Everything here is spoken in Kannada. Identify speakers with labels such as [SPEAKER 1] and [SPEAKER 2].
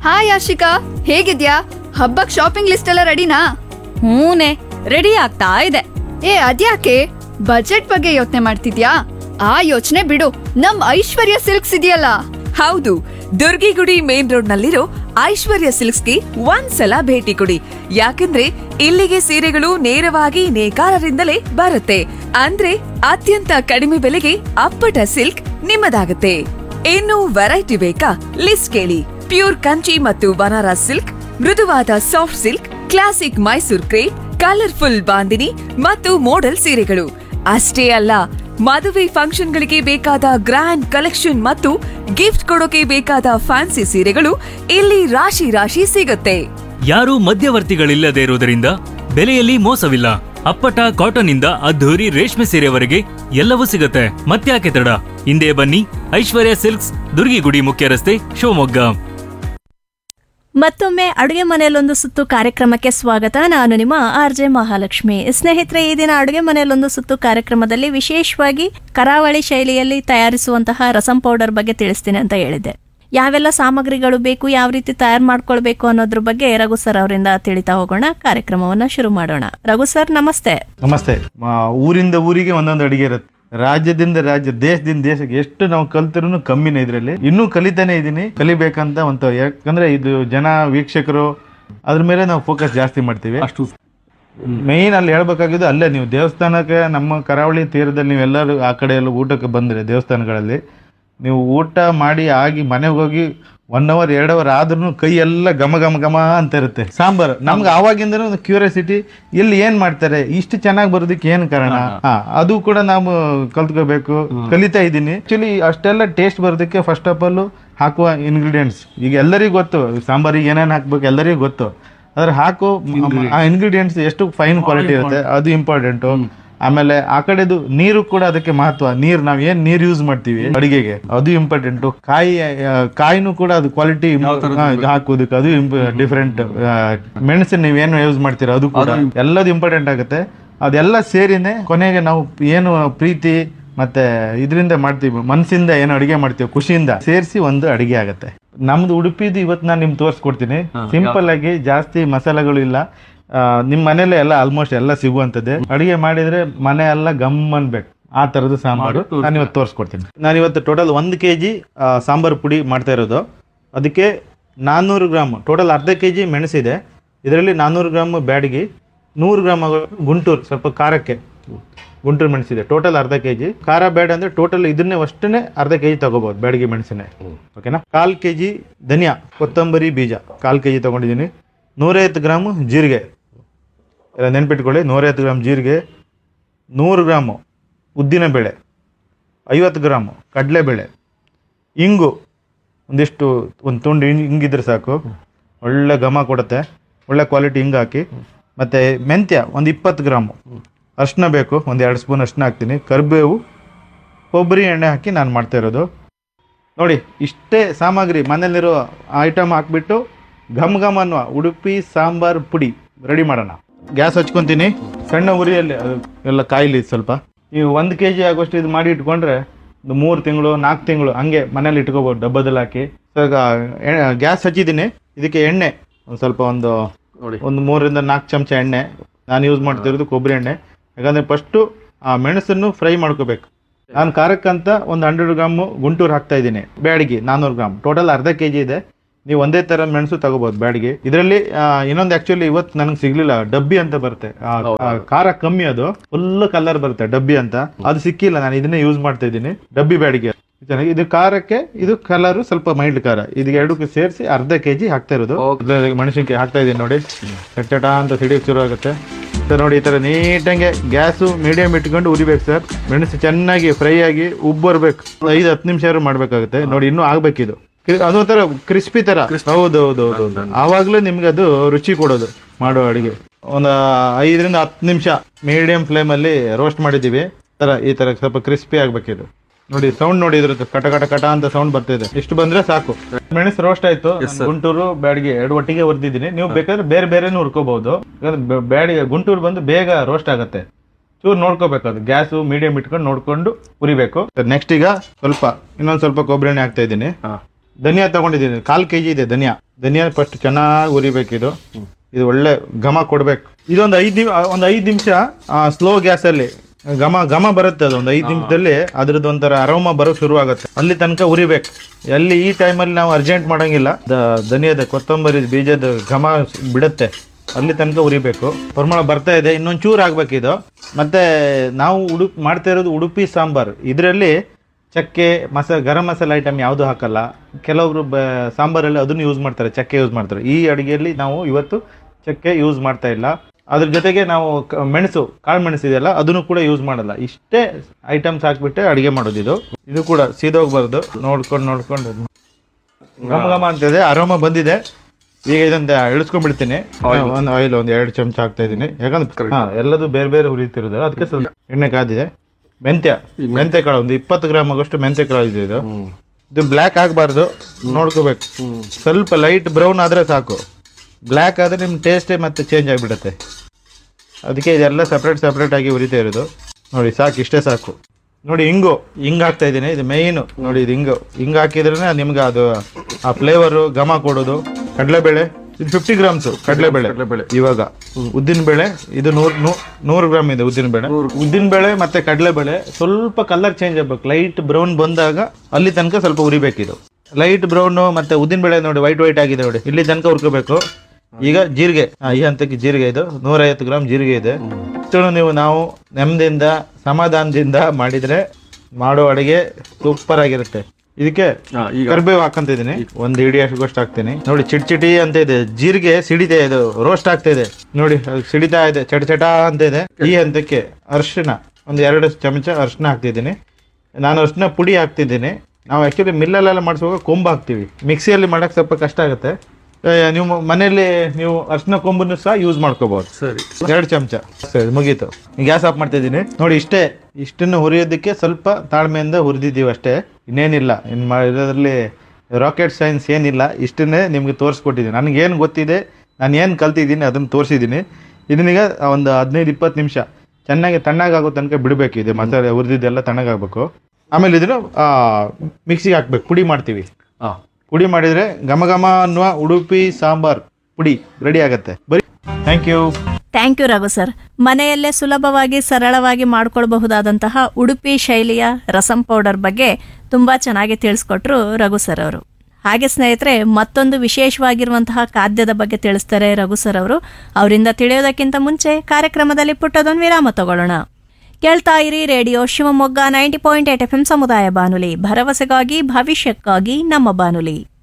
[SPEAKER 1] ಹಾಯ್ ಆಶಿಕಾ ಹೇಗಿದ್ಯಾ ಹಬ್ಬಕ್ ಶಾಪಿಂಗ್ ಲಿಸ್ಟ್ ಎಲ್ಲ ರೆಡಿನಾ
[SPEAKER 2] ಹೂನೆ ರೆಡಿ ಆಗ್ತಾ ಇದೆ
[SPEAKER 1] ಏ ಅದ್ಯಾಕೆ ಬಜೆಟ್ ಬಗ್ಗೆ ಯೋಚನೆ ಮಾಡ್ತಿದ್ಯಾ ಆ ಯೋಚನೆ ಬಿಡು ನಮ್ ಐಶ್ವರ್ಯ ಸಿಲ್ಕ್ಸ್ ಇದೆಯಲ್ಲ
[SPEAKER 3] ಹೌದು ದುರ್ಗಿಗುಡಿ ಮೇನ್ ರೋಡ್ ನಲ್ಲಿರೋ ಐಶ್ವರ್ಯ ಸಿಲ್ಕ್ಸ್ಗೆ ಒಂದ್ಸಲ ಭೇಟಿ ಕೊಡಿ ಯಾಕಂದ್ರೆ ಇಲ್ಲಿಗೆ ಸೀರೆಗಳು ನೇರವಾಗಿ ನೇಕಾರರಿಂದಲೇ ಬರುತ್ತೆ ಅಂದ್ರೆ ಅತ್ಯಂತ ಕಡಿಮೆ ಬೆಲೆಗೆ ಅಪ್ಪಟ ಸಿಲ್ಕ್ ನಿಮ್ಮದಾಗುತ್ತೆ ಇನ್ನು ವೆರೈಟಿ ಬೇಕಾ ಲಿಸ್ಟ್ ಕೇಳಿ ಪ್ಯೂರ್ ಕಂಚಿ ಮತ್ತು ಬನಾರಸ್ ಸಿಲ್ಕ್ ಮೃದುವಾದ soft silk classic Mysore crepe colourful bandhani ಮತ್ತು ಮೋಡಲ್ ಸೀರೆಗಳು ಅಷ್ಟೇ ಅಲ್ಲ ಮದುವೆ ಫಂಕ್ಷನ್ಗಳಿಗೆ ಬೇಕಾದ ಗ್ರ್ಯಾಂಡ್ ಕಲೆಕ್ಷನ್ ಮತ್ತು ಗಿಫ್ಟ್ ಕೊಡೋಕೆ ಬೇಕಾದ ಫ್ಯಾನ್ಸಿ ಸೀರೆಗಳು ಇಲ್ಲಿ ರಾಶಿ ರಾಶಿ ಸಿಗುತ್ತೆ
[SPEAKER 4] ಯಾರೂ ಮಧ್ಯವರ್ತಿಗಳಿಲ್ಲದೆ ಇರುವುದರಿಂದ ಬೆಲೆಯಲ್ಲಿ ಮೋಸವಿಲ್ಲ ಅಪ್ಪಟ ಕಾಟನ್ ಇಂದ ಅದ್ಧೂರಿ ರೇಷ್ಮೆ ಸೀರೆವರೆಗೆ ಎಲ್ಲವೂ ಸಿಗುತ್ತೆ ಮತ್ತ್ಯಾಕೆ ತಡ ಹಿಂದೆ ಬನ್ನಿ ಐಶ್ವರ್ಯ ಸಿಲ್ಕ್ಸ್ ದುರ್ಗಿಗುಡಿ ಮುಖ್ಯ ರಸ್ತೆ ಶಿವಮೊಗ್ಗ
[SPEAKER 5] ಮತ್ತೊಮ್ಮೆ ಅಡುಗೆ ಮನೆಯಲ್ಲೊಂದು ಸುತ್ತು ಕಾರ್ಯಕ್ರಮಕ್ಕೆ ಸ್ವಾಗತ ನಾನು ನಿಮ್ಮ ಆರ್ ಜೆ ಮಹಾಲಕ್ಷ್ಮಿ ಸ್ನೇಹಿತರೆ ಈ ದಿನ ಅಡುಗೆ ಮನೆಯಲ್ಲೊಂದು ಸುತ್ತು ಕಾರ್ಯಕ್ರಮದಲ್ಲಿ ವಿಶೇಷವಾಗಿ ಕರಾವಳಿ ಶೈಲಿಯಲ್ಲಿ ತಯಾರಿಸುವಂತಹ ರಸಂ ಪೌಡರ್ ಬಗ್ಗೆ ತಿಳಿಸ್ತೀನಿ ಅಂತ ಹೇಳಿದ್ದೆ ಯಾವೆಲ್ಲ ಸಾಮಗ್ರಿಗಳು ಬೇಕು ಯಾವ ರೀತಿ ತಯಾರು ಮಾಡ್ಕೊಳ್ಬೇಕು ಅನ್ನೋದ್ರ ಬಗ್ಗೆ ರಘು ಸರ್ ಅವರಿಂದ ತಿಳಿತಾ ಹೋಗೋಣ ಕಾರ್ಯಕ್ರಮವನ್ನ ಶುರು ಮಾಡೋಣ ರಘು ಸರ್ ನಮಸ್ತೆ
[SPEAKER 6] ನಮಸ್ತೆ ಮ- ಊರಿಂದ ಊರಿಗೆ ಒಂದೊಂದು ಅಡಿಗೆ ಇರುತ್ತೆ ರಾಜ್ಯದಿಂದ ರಾಜ್ಯ ದೇಶದಿಂದ ದೇಶಕ್ಕೆ ಎಷ್ಟು ನಾವು ಕಲ್ತಿರೂ ಕಮ್ಮಿನೇ ಇದರಲ್ಲಿ ಇನ್ನೂ ಕಲಿತಾನೆ ಇದ್ದೀನಿ ಕಲಿಬೇಕಂತ ಒಂದು ಯಾಕಂದ್ರೆ ಇದು ಜನ ವೀಕ್ಷಕರು ಅದ್ರ ಮೇಲೆ ನಾವು ಫೋಕಸ್ ಜಾಸ್ತಿ ಮಾಡ್ತೀವಿ ಅಷ್ಟು ಮೇಯ್ನ್ ಅಲ್ಲಿ ಹೇಳ್ಬೇಕಾಗಿದ್ದು ಅಲ್ಲೇ ನೀವು ದೇವಸ್ಥಾನಕ್ಕೆ ನಮ್ಮ ಕರಾವಳಿ ತೀರದಲ್ಲಿ ನೀವೆಲ್ಲರೂ ಆ ಕಡೆ ಎಲ್ಲ ಊಟಕ್ಕೆ ಬಂದರೆ ದೇವಸ್ಥಾನಗಳಲ್ಲಿ ನೀವು ಊಟ ಮಾಡಿ ಆಗಿ ಮನೆಗೆ ಹೋಗಿ ಒನ್ ಅವರ್ ಎರಡು ಅವರ್ ಆದ್ರೂ ಕೈ ಎಲ್ಲ ಘಮ ಘಮ ಘಮ ಅಂತ ಇರುತ್ತೆ ಸಾಂಬಾರ್ ನಮ್ಗೆ ಆವಾಗಿಂದ ಒಂದು ಕ್ಯೂರಿಯಾಸಿಟಿ ಇಲ್ಲಿ ಏನ್ ಮಾಡ್ತಾರೆ ಇಷ್ಟು ಚೆನ್ನಾಗಿ ಬರೋದಕ್ಕೆ ಏನ್ ಕಾರಣ ಹಾ ಅದು ಕೂಡ ನಾವು ಕಲ್ತ್ಕೋಬೇಕು ಕಲಿತಾ ಇದ್ದೀನಿ ಆಕ್ಚುಲಿ ಅಷ್ಟೆಲ್ಲ ಟೇಸ್ಟ್ ಬರೋದಕ್ಕೆ ಫಸ್ಟ್ ಆಫ್ ಆಲ್ ಹಾಕುವ ಇಂಗ್ರೀಡಿಯೆಂಟ್ಸ್ ಈಗ ಎಲ್ಲರಿಗೂ ಗೊತ್ತು ಸಾಂಬಾರಿಗೆ ಏನೇನು ಹಾಕ್ಬೇಕು ಎಲ್ಲರಿಗೂ ಗೊತ್ತು ಅದ್ರ ಹಾಕೋ ಮ- ಆ ಇಂಗ್ರೀಡಿಯೆಂಟ್ಸ್ ಎಷ್ಟು ಫೈನ್ ಕ್ವಾಲಿಟಿ ಇರುತ್ತೆ ಅದು ಇಂಪಾರ್ಟೆಂಟು ಆಮೇಲೆ ಆ ಕಡೆದು ನೀರು ಕೂಡ ಅದಕ್ಕೆ ಮಹತ್ವ ನೀರ್ ನಾವ್ ಏನ್ ನೀರ್ ಯೂಸ್ ಮಾಡ್ತೀವಿ ಅಡಿಗೆಗೆ ಅದು ಇಂಪಾರ್ಟೆಂಟ್ ಕಾಯಿ ಆ, ಕಾಯಿನೂ ಕೂಡ ಅದು ಕ್ವಾಲಿಟಿ ಹಾಕೋದಕ್ಕೆ ಅದು ಡಿಫ್ರೆಂಟ್ ಮೆಣಸು ನೀವೇನು ಯೂಸ್ ಮಾಡ್ತೀರಾ ಅದು ಕೂಡ ಎಲ್ಲದು ಇಂಪಾರ್ಟೆಂಟ್ ಆಗುತ್ತೆ ಅದೆಲ್ಲ ಸೇರಿನೇ ಕೊನೆಗೆ ನಾವು ಏನು ಪ್ರೀತಿ ಮತ್ತೆ ಇದರಿಂದ ಮಾಡ್ತೀವಿ ಮನಸ್ಸಿಂದ ಏನು ಅಡಿಗೆ ಮಾಡ್ತೀವಿ ಖುಷಿಯಿಂದ ಸೇರಿಸಿ ಒಂದು ಅಡಿಗೆ ಆಗುತ್ತೆ ನಮ್ದು ಉಡುಪಿದು ಇವತ್ತು ನಾನು ನಿಮ್ಗೆ ತೋರಿಸ್ಕೊಡ್ತೀನಿ ಸಿಂಪಲ್ ಆಗಿ ಜಾಸ್ತಿ ಮಸಾಲೆಗಳು ಇಲ್ಲ ಆ, ನಿಮ್ ಮನೇಲೆ ಎಲ್ಲ ಆಲ್ಮೋಸ್ಟ್ ಎಲ್ಲ ಸಿಗುವಂತದ್ದೇ ಅಡಿಗೆ ಮಾಡಿದ್ರೆ ಮನೆ ಎಲ್ಲ ಗಮ್ ಅನ್ಬೇಕು ಆ ತರದ ಸಾಂಬಾರು ನಾನು ಇವತ್ತು ತೋರಿಸ್ಕೊಡ್ತೀನಿ ನಾನು ಇವತ್ತು ಟೋಟಲ್ ಒಂದು ಕೆ ಜಿ ಸಾಂಬಾರು ಪುಡಿ ಮಾಡ್ತಾ ಇರೋದು ಅದಕ್ಕೆ ನಾನ್ನೂರು ಗ್ರಾಮ್ ಟೋಟಲ್ ಅರ್ಧ ಕೆ ಜಿ ಮೆಣಸಿದೆ ಇದರಲ್ಲಿ ನಾನ್ನೂರು ಗ್ರಾಮ್ ಬ್ಯಾಡಗಿ ನೂರು ಗ್ರಾಮ್ ಗುಂಟೂರು ಸ್ವಲ್ಪ ಖಾರಕ್ಕೆ ಗುಂಟೂರು ಮೆಣಸಿದೆ ಟೋಟಲ್ ಅರ್ಧ ಕೆ ಜಿ ಖಾರ ಬೇಡ ಅಂದ್ರೆ ಟೋಟಲ್ ಇದನ್ನೇ ಅಷ್ಟೇ ಅರ್ಧ ಕೆ ಜಿ ತಗೋಬಹುದು ಬ್ಯಾಡಗಿ ಮೆಣಸಿನ ಓಕೆನಾ ಕಾಲ್ ಕೆ ಜಿ ಧನಿಯಾ ಕೊತ್ತಂಬರಿ ಬೀಜ ಕಾಲ್ ಕೆ ಜಿ ತಗೊಂಡಿದ್ದೀನಿ ನೂರೈವತ್ತು ಗ್ರಾಮ್ ಜೀರಿಗೆ ಎಲ್ಲ ನೆನ್ಪಿಟ್ಕೊಳ್ಳಿ ನೂರೈವತ್ತು ಗ್ರಾಮ್ ಜೀರಿಗೆ ನೂರು ಗ್ರಾಮು ಉದ್ದಿನ ಬೇಳೆ ಐವತ್ತು ಗ್ರಾಮು ಕಡಲೆಬೇಳೆ ಇಂಗು ಒಂದಿಷ್ಟು ಒಂದು ತುಂಡು ಹಿಂಗ್ ಹಿಂಗಿದ್ರೆ ಸಾಕು ಒಳ್ಳೆ ಘಮ ಕೊಡುತ್ತೆ ಒಳ್ಳೆ ಕ್ವಾಲಿಟಿ ಹಿಂಗೆ ಹಾಕಿ ಮತ್ತು ಮೆಂತ್ಯ ಒಂದು ಇಪ್ಪತ್ತು ಗ್ರಾಮು ಅರ್ಶಿನ ಬೇಕು ಒಂದು ಎರಡು ಸ್ಪೂನ್ ಅರ್ಶಿನ ಹಾಕ್ತೀನಿ ಕರಿಬೇವು ಕೊಬ್ಬರಿ ಎಣ್ಣೆ ಹಾಕಿ ನಾನು ಮಾಡ್ತಾ ಇರೋದು ನೋಡಿ ಇಷ್ಟೇ ಸಾಮಗ್ರಿ ಮನೇಲಿರೋ ಐಟಮ್ ಹಾಕ್ಬಿಟ್ಟು ಘಮ್ ಘಮ್ ಅನ್ನುವ ಉಡುಪಿ ಸಾಂಬಾರ್ ಪುಡಿ ರೆಡಿ ಮಾಡೋಣ ಗ್ಯಾಸ್ ಹಚ್ಕೊಂತೀನಿ ಸಣ್ಣ ಉರಿಯಲ್ಲಿ ಅದು ಎಲ್ಲ ಕಾಯಿಲಿ ಸ್ವಲ್ಪ ನೀವು ಒಂದು ಕೆ ಜಿ ಆಗೋಷ್ಟು ಇದು ಮಾಡಿ ಇಟ್ಕೊಂಡ್ರೆ ಒಂದು ಮೂರು ತಿಂಗಳು ನಾಲ್ಕು ತಿಂಗಳು ಹಂಗೆ ಮನೇಲಿ ಇಟ್ಕೋಬೋದು ಡಬ್ಬದಲ್ಲಿ ಹಾಕಿ ಸೊ ಈಗ ಗ್ಯಾಸ್ ಹಚ್ಚಿದ್ದೀನಿ ಇದಕ್ಕೆ ಎಣ್ಣೆ ಒಂದು ಸ್ವಲ್ಪ ಒಂದು ಒಂದು ಮೂರರಿಂದ ನಾಲ್ಕು ಚಮಚ ಎಣ್ಣೆ ನಾನು ಯೂಸ್ ಮಾಡ್ತಿರೋದು ಕೊಬ್ಬರಿ ಎಣ್ಣೆ ಯಾಕಂದರೆ ಫಸ್ಟು ಆ ಮೆಣಸನ್ನು ಫ್ರೈ ಮಾಡ್ಕೋಬೇಕು ನಾನು ಖಾರಕ್ಕಂತ ಒಂದು ಹಂಡ್ರೆಡ್ ಗ್ರಾಮ್ ಗುಂಟೂರು ಹಾಕ್ತಾ ಇದ್ದೀನಿ ಬ್ಯಾಡಿಗೆ ನಾನ್ನೂರು ಗ್ರಾಮ್ ಟೋಟಲ್ ಅರ್ಧ ಕೆ ಜಿ ಇದೆ ನೀವು ಒಂದೇ ಥರ ಮೆಣಸು ತಗೋಬಹುದು ಬ್ಯಾಡಿಗೆ ಇದರಲ್ಲಿ ಇನ್ನೊಂದು ಆಕ್ಚುಲಿ ಇವತ್ತು ನನಗೆ ಸಿಗ್ಲಿಲ್ಲ ಡಬ್ಬಿ ಅಂತ ಬರುತ್ತೆ ಆ, ಆ, ಖಾರ ಕಮ್ಮಿ ಅದು ಫುಲ್ ಕಲರ್ ಬರುತ್ತೆ ಡಬ್ಬಿ ಅಂತ ಅದು ಸಿಕ್ಕಿಲ್ಲ ನಾನು ಇದನ್ನೇ ಯೂಸ್ ಮಾಡ್ತಾ ಇದ್ದೀನಿ ಡಬ್ಬಿ ಬ್ಯಾಡಿಗೆ ಚೆನ್ನಾಗಿ ಇದು ಖಾರಕ್ಕೆ ಇದು ಕಲರ್ ಸ್ವಲ್ಪ ಮೈಲ್ಡ್ ಖಾರ ಇದು ಎರಡಕ್ಕೂ ಸೇರಿಸಿ ಅರ್ಧ ಕೆ ಜಿ ಹಾಕ್ತಾ ಇರೋದು ಇದ್ರಲ್ಲಿ ಮೆಣಸಿನ್ಕಾಯಿ ಹಾಕ್ತಾ ಇದ್ದೀನಿ ನೋಡಿ ಚಟ ಅಂತ ಸಿಡಿಯಕ್ಕೆ ಶುರು ಆಗುತ್ತೆ ಸರ್ ನೋಡಿ ಈ ಥರ ನೀಟಂಗೆ ಗ್ಯಾಸು ಮೀಡಿಯಂ ಇಟ್ಕೊಂಡು ಉರಿಬೇಕು ಸರ್ ಮೆಣಸು ಚೆನ್ನಾಗಿ ಫ್ರೈ ಆಗಿ ಉಬ್ಬು ಬರ್ಬೇಕು ಒಂದು ಐದು ಹತ್ತು ನಿಮಿಷ ಮಾಡಬೇಕಾಗುತ್ತೆ ನೋಡಿ ಇನ್ನೂ ಆಗ್ಬೇಕಿದು ಕ್ರಿ- ಅದೊಂಥರ ಕ್ರಿಸ್ಪಿ ತರ ಹೌದು ಹೌದು ಹೌದು ಹೌದು ಆವಾಗಲೇ ನಿಮ್ಗೆ ಅದು ರುಚಿ ಕೊಡೋದು ಮಾಡೋ ಅಡಿಗೆ ಒಂದು ಐದರಿಂದ ಹತ್ತು ನಿಮಿಷ ಮೀಡಿಯಂ ಫ್ಲೇಮಲ್ಲಿ ರೋಸ್ಟ್ ಮಾಡಿದ್ದೀವಿ ತರ ಈ ತರ ಸ್ವಲ್ಪ ಕ್ರಿಸ್ಪಿ ಆಗ್ಬೇಕಿದು ನೋಡಿ ಸೌಂಡ್ ನೋಡಿ ಇದ್ರದ್ದು ಕಟ ಕಟ ಕಟ ಅಂತ ಸೌಂಡ್ ಬರ್ತಿದೆ ಇಷ್ಟು ಬಂದ್ರೆ ಸಾಕು ಮೆಣಸು ರೋಸ್ಟ್ ಆಯ್ತು ನಾನು ಗುಂಟೂರು ಬ್ಯಾಡಿಗೆ ಎರಡು ಒಟ್ಟಿಗೆ ಹುರಿದಿದ್ದೀನಿ ನೀವು ಬೇಕಾದ್ರೆ ಬೇರೆ ಬೇರೆನೂ ಹುರ್ಕೋಬಹುದು ಯಾಕಂದ್ರೆ ಬ್ಯಾಡಿಗೆ ಗುಂಟೂರು ಬಂದು ಬೇಗ ರೋಸ್ಟ್ ಆಗುತ್ತೆ ಚೂರು ನೋಡ್ಕೋಬೇಕು ಅದು ಗ್ಯಾಸು ಮೀಡಿಯಂ ಇಟ್ಕೊಂಡು ನೋಡ್ಕೊಂಡು ಉರಿಬೇಕು ನೆಕ್ಸ್ಟ್ ಈಗ ಸ್ವಲ್ಪ ಇನ್ನೊಂದು ಸ್ವಲ್ಪ ಕೊಬ್ಬರಿ ಎಣ್ಣೆ ಹಾಕ್ತಾ ಇದ್ದೀನಿ ಧನಿಯಾ ತಗೊಂಡಿದ್ದೀನಿ ಕಾಲ್ ಕೆಜಿ ಇದೆ ಧನಿಯಾ ಧನಿಯಾ ಫಸ್ಟ್ ಚೆನ್ನಾಗಿ ಉರಿಬೇಕಿದು ಇದು ಒಳ್ಳೆ ಘಮ ಕೊಡ್ಬೇಕು ಇದೊಂದು ಐದು ನಿಮ್ ಒಂದು ಐದು ನಿಮಿಷ ಸ್ಲೋ ಗ್ಯಾಸಲ್ಲಿ ಘಮ ಘಮ ಬರುತ್ತೆ ಅದು ಒಂದು ಐದು ನಿಮಿಷದಲ್ಲಿ ಅದ್ರದ್ದು ಒಂಥರ ಅರೋಮ ಬರೋ ಶುರು ಆಗುತ್ತೆ ಅಲ್ಲಿ ತನಕ ಉರಿಬೇಕು ಅಲ್ಲಿ ಈ ಟೈಮಲ್ಲಿ ನಾವು ಅರ್ಜೆಂಟ್ ಮಾಡಂಗಿಲ್ಲ ದ- ಧನಿಯಾದ ಕೊತ್ತಂಬರಿ ಬೀಜದ ಘಮ ಬಿಡುತ್ತೆ ಅಲ್ಲಿ ತನಕ ಉರಿಬೇಕು ಪರಿಮಳ ಬರ್ತಾ ಇದೆ ಇನ್ನೊಂದು ಚೂರು ಆಗ್ಬೇಕಿದು ಮತ್ತೆ ನಾವು ಉಡುಪಿ ಮಾಡ್ತಾ ಇರೋದು ಉಡುಪಿ ಸಾಂಬಾರ್ ಇದರಲ್ಲಿ ಚಕ್ಕೆ ಮಸ ಗರಂ ಮಸಾಲೆ ಐಟಮ್ ಯಾವುದು ಹಾಕಲ್ಲ ಕೆಲವರು ಬ ಸಾಂಬಾರಲ್ಲಿ ಅದನ್ನು ಯೂಸ್ ಮಾಡ್ತಾರೆ ಚಕ್ಕೆ ಯೂಸ್ ಮಾಡ್ತಾರೆ ಈ ಅಡುಗೆಯಲ್ಲಿ ನಾವು ಇವತ್ತು ಚಕ್ಕೆ ಯೂಸ್ ಮಾಡ್ತಾ ಇಲ್ಲ ಅದ್ರ ಜೊತೆಗೆ ನಾವು ಕ- ಮೆಣಸು ಕಾಳು ಮೆಣಸು ಇದೆಯಲ್ಲ ಅದನ್ನು ಕೂಡ ಯೂಸ್ ಮಾಡಲ್ಲ ಇಷ್ಟೇ ಐಟಮ್ಸ್ ಹಾಕ್ಬಿಟ್ಟೆ ಅಡುಗೆ ಮಾಡೋದು ಇದು ಇದು ಕೂಡ ಸೀದೋಗ್ಬಾರ್ದು ನೋಡ್ಕೊಂಡು ನೋಡ್ಕೊಂಡು ಘಮ ಘಮ ಅಂತಿದೆ ಅರೋಮ ಬಂದಿದೆ ಈಗ ಇದೊಂದು ಇಳಿಸ್ಕೊಂಡ್ಬಿಡ್ತೀನಿ ಒಂದು ಆಯಿಲ್ ಒಂದು ಎರಡು ಚಮಚ ಹಾಕ್ತಾ ಇದ್ದೀನಿ ಯಾಕಂದ್ರೆ ಹಾ ಎಲ್ಲದು ಬೇರೆ ಬೇರೆ ಹುರಿತಿರೋದು ಅದಕ್ಕೆ ಸ್ವಲ್ಪ ಎಣ್ಣೆ ಕಾದಿದೆ ಮೆಂತ್ಯ ಮೆಂತ್ಯ ಕಾಳು ಒಂದು ಇಪ್ಪತ್ತು ಗ್ರಾಮ್ ಆಗೋಷ್ಟು ಮೆಂತ್ಯ ಕಾಳು ಇದೆ ಇದು ಇದು ಬ್ಲ್ಯಾಕ್ ಆಗಬಾರ್ದು ನೋಡ್ಕೋಬೇಕು ಸ್ವಲ್ಪ ಲೈಟ್ ಬ್ರೌನ್ ಆದರೆ ಸಾಕು ಬ್ಲ್ಯಾಕ್ ಆದರೆ ನಿಮ್ಮ ಟೇಸ್ಟೇ ಮತ್ತೆ ಚೇಂಜ್ ಆಗಿಬಿಡುತ್ತೆ ಅದಕ್ಕೆ ಇದೆಲ್ಲ ಸಪ್ರೇಟ್ ಸಪ್ರೇಟ್ ಆಗಿ ಉರಿತಾ ಇರೋದು ನೋಡಿ ಸಾಕು ಇಷ್ಟೇ ಸಾಕು ನೋಡಿ ಹಿಂಗು ಹಿಂಗ್ ಹಾಕ್ತಾ ಇದ್ದೀನಿ ಇದು ಮೇಯ್ನು ನೋಡಿ ಇದು ಹಿಂಗು ಹಿಂಗ್ ಹಾಕಿದ್ರೆ ನಿಮ್ಗೆ ಅದು ಆ ಫ್ಲೇವರು ಘಮ ಕೊಡೋದು ಕಡಲೆಬೇಳೆ ಇದು ಫಿಫ್ಟಿ ಗ್ರಾಮ್ಸ್ ಕಡಲೆಬೇಳೆ ಇವಾಗ ಉದ್ದಿನ ಬೇಳೆ ಇದು ನೂರ್ ನೂ- ನೂರು ಗ್ರಾಮ್ ಇದೆ ಉದ್ದಿನ ಬೇಳೆ ಉದ್ದಿನ ಬೇಳೆ ಮತ್ತೆ ಕಡಲೆಬೇಳೆ ಸ್ವಲ್ಪ ಕಲರ್ ಚೇಂಜ್ ಆಗ್ಬೇಕು ಲೈಟ್ ಬ್ರೌನ್ ಬಂದಾಗ ಅಲ್ಲಿ ತನಕ ಸ್ವಲ್ಪ ಉರಿಬೇಕಿದು ಲೈಟ್ ಬ್ರೌನ್ ಮತ್ತೆ ಉದ್ದಿನ ಬೇಳೆ ನೋಡಿ ವೈಟ್ ವೈಟ್ ಆಗಿದೆ ನೋಡಿ ಇಲ್ಲಿ ತನಕ ಹುರ್ಕೋಬೇಕು ಈಗ ಜೀರಿಗೆ ಆ, ಈ ಹಂತಕ್ಕೆ ಜೀರಿಗೆ ಇದು ನೂರೈವತ್ತು ಗ್ರಾಮ್ ಜೀರಿಗೆ ಇದೆ ಇಷ್ಟನ್ನು ನೀವು ನಾವು ನೆಮ್ಮದಿಯಿಂದ ಸಮಾಧಾನದಿಂದ ಮಾಡಿದ್ರೆ ಮಾಡೋ ಅಡಿಗೆ ಸೂಪರ್ ಆಗಿರುತ್ತೆ ಇದಕ್ಕೆ ಕರಿಬೇವು ಹಾಕಂತಿದ್ದೀನಿ ಒಂದು ಇಡಿ ಅಷ್ಟು ಹಾಕ್ತೀನಿ ನೋಡಿ ಚಿಟ್ ಚಿಟಿ ಅಂತ ಇದೆ ಜೀರಿಗೆ ಸಿಡಿತಾ ಇದು ರೋಸ್ಟ್ ಆಗ್ತಾ ಇದೆ ನೋಡಿ ಅದು ಸಿಡಿತಾ ಇದೆ ಚಟ ಚಟ ಅಂತ ಇದೆ ಈ ಹಂತಕ್ಕೆ ಅರಿಶಿನ ಒಂದು ಎರಡು ಚಮಚ ಅರಿಶಿನ ಹಾಕ್ತಿದ್ದೀನಿ ನಾನು ಅರಿಶಿನ ಪುಡಿ ಹಾಕ್ತಿದ್ದೀನಿ ನಾವು ಆ್ಯಕ್ಚುಲಿ ಮಿಲ್ಲಲ್ಲೆಲ್ಲ ಮಾಡಿಸುವಾಗ ಕೊಂಬು ಹಾಕ್ತೀವಿ ಮಿಕ್ಸಿಯಲ್ಲಿ ಮಾಡೋಕೆ ಸ್ವಲ್ಪ ಕಷ್ಟ ಆಗುತ್ತೆ ಆ, ನೀವು ಮನೆಯಲ್ಲಿ ನೀವು ಅರಿಶಿನ ಕೊಂಬನ್ನು ಸಹ ಯೂಸ್ ಮಾಡ್ಕೋಬಹುದು
[SPEAKER 7] ಸರಿ
[SPEAKER 6] ಎರಡು ಚಮಚ ಸರಿ ಮುಗೀತು ಗ್ಯಾಸ್ ಆಫ್ ಮಾಡ್ತಾ ಇದ್ದೀನಿ ನೋಡಿ ಇಷ್ಟೇ ಇಷ್ಟನ್ನು ಹುರಿಯೋದಕ್ಕೆ ಸ್ವಲ್ಪ ತಾಳ್ಮೆಯಿಂದ ಹುರಿದಿದ್ದೀವಿ ಅಷ್ಟೇ ಇನ್ನೇನಿಲ್ಲ ಇನ್ನು ಮಾ ಇದರಲ್ಲಿ ರಾಕೆಟ್ ಸೈನ್ಸ್ ಏನಿಲ್ಲ ಇಷ್ಟನ್ನೇ ನಿಮಗೆ ತೋರಿಸ್ಕೊಟ್ಟಿದ್ದೀನಿ ನನಗೇನು ಗೊತ್ತಿದೆ ನಾನು ಏನು ಕಲ್ತಿದ್ದೀನಿ ಅದನ್ನು ತೋರಿಸಿದ್ದೀನಿ ಇದನ್ನೀಗ ಒಂದು ಹದಿನೈದು ಇಪ್ಪತ್ತು ನಿಮಿಷ ಚೆನ್ನಾಗಿ ತಣ್ಣಗಾಗೋ ತನಕ ಬಿಡಬೇಕು ಇದು ಮಸಾಲೆ ಹುರಿದಿದ್ದೆಲ್ಲ ತಣ್ಣಗಾಗಬೇಕು ಆಮೇಲೆ ಇದನ್ನು ಮಿಕ್ಸಿಗೆ ಹಾಕ್ಬೇಕು ಪುಡಿ ಮಾಡ್ತೀವಿ
[SPEAKER 7] ಹಾ
[SPEAKER 6] ಪುಡಿ ಮಾಡಿದರೆ ಘಮ ಘಮ ಅನ್ನುವ ಉಡುಪಿ ಸಾಂಬಾರ್ ಪುಡಿ ರೆಡಿ ಆಗತ್ತೆ ಬರೀ thank you
[SPEAKER 5] thank you Raghu sir ಮನೆಯಲ್ಲೇ ಸುಲಭವಾಗಿ ಸರಳವಾಗಿ ಮಾಡ್ಕೊಳ್ಬಹುದಾದಂತಹ ಉಡುಪಿ ಶೈಲಿಯ ರಸಂ ಪೌಡರ್ ಬಗ್ಗೆ ತುಂಬಾ ಚೆನ್ನಾಗಿ ತಿಳಿಸ್ಕೊಟ್ರು ರಘು ಸರ್ ಅವರು ಹಾಗೆ ಸ್ನೇಹಿತರೆ ಮತ್ತೊಂದು ವಿಶೇಷವಾಗಿರುವಂತಹ ಖಾದ್ಯದ ಬಗ್ಗೆ ತಿಳಿಸ್ತಾರೆ ರಘು ಸರ್ ಅವರು ಅವರಿಂದ ತಿಳಿಯೋದಕ್ಕಿಂತ ಮುಂಚೆ ಕಾರ್ಯಕ್ರಮದಲ್ಲಿ ಪುಟ್ಟದೊಂದು ವಿರಾಮ ತಗೊಳ್ಳೋಣ ಕೇಳ್ತಾ ಇರಿ radio Shivamogga ninety point eight F M ಸಮುದಾಯ ಬಾನುಲಿ ಭರವಸೆಗಾಗಿ ಭವಿಷ್ಯಕ್ಕಾಗಿ ನಮ್ಮ ಬಾನುಲಿ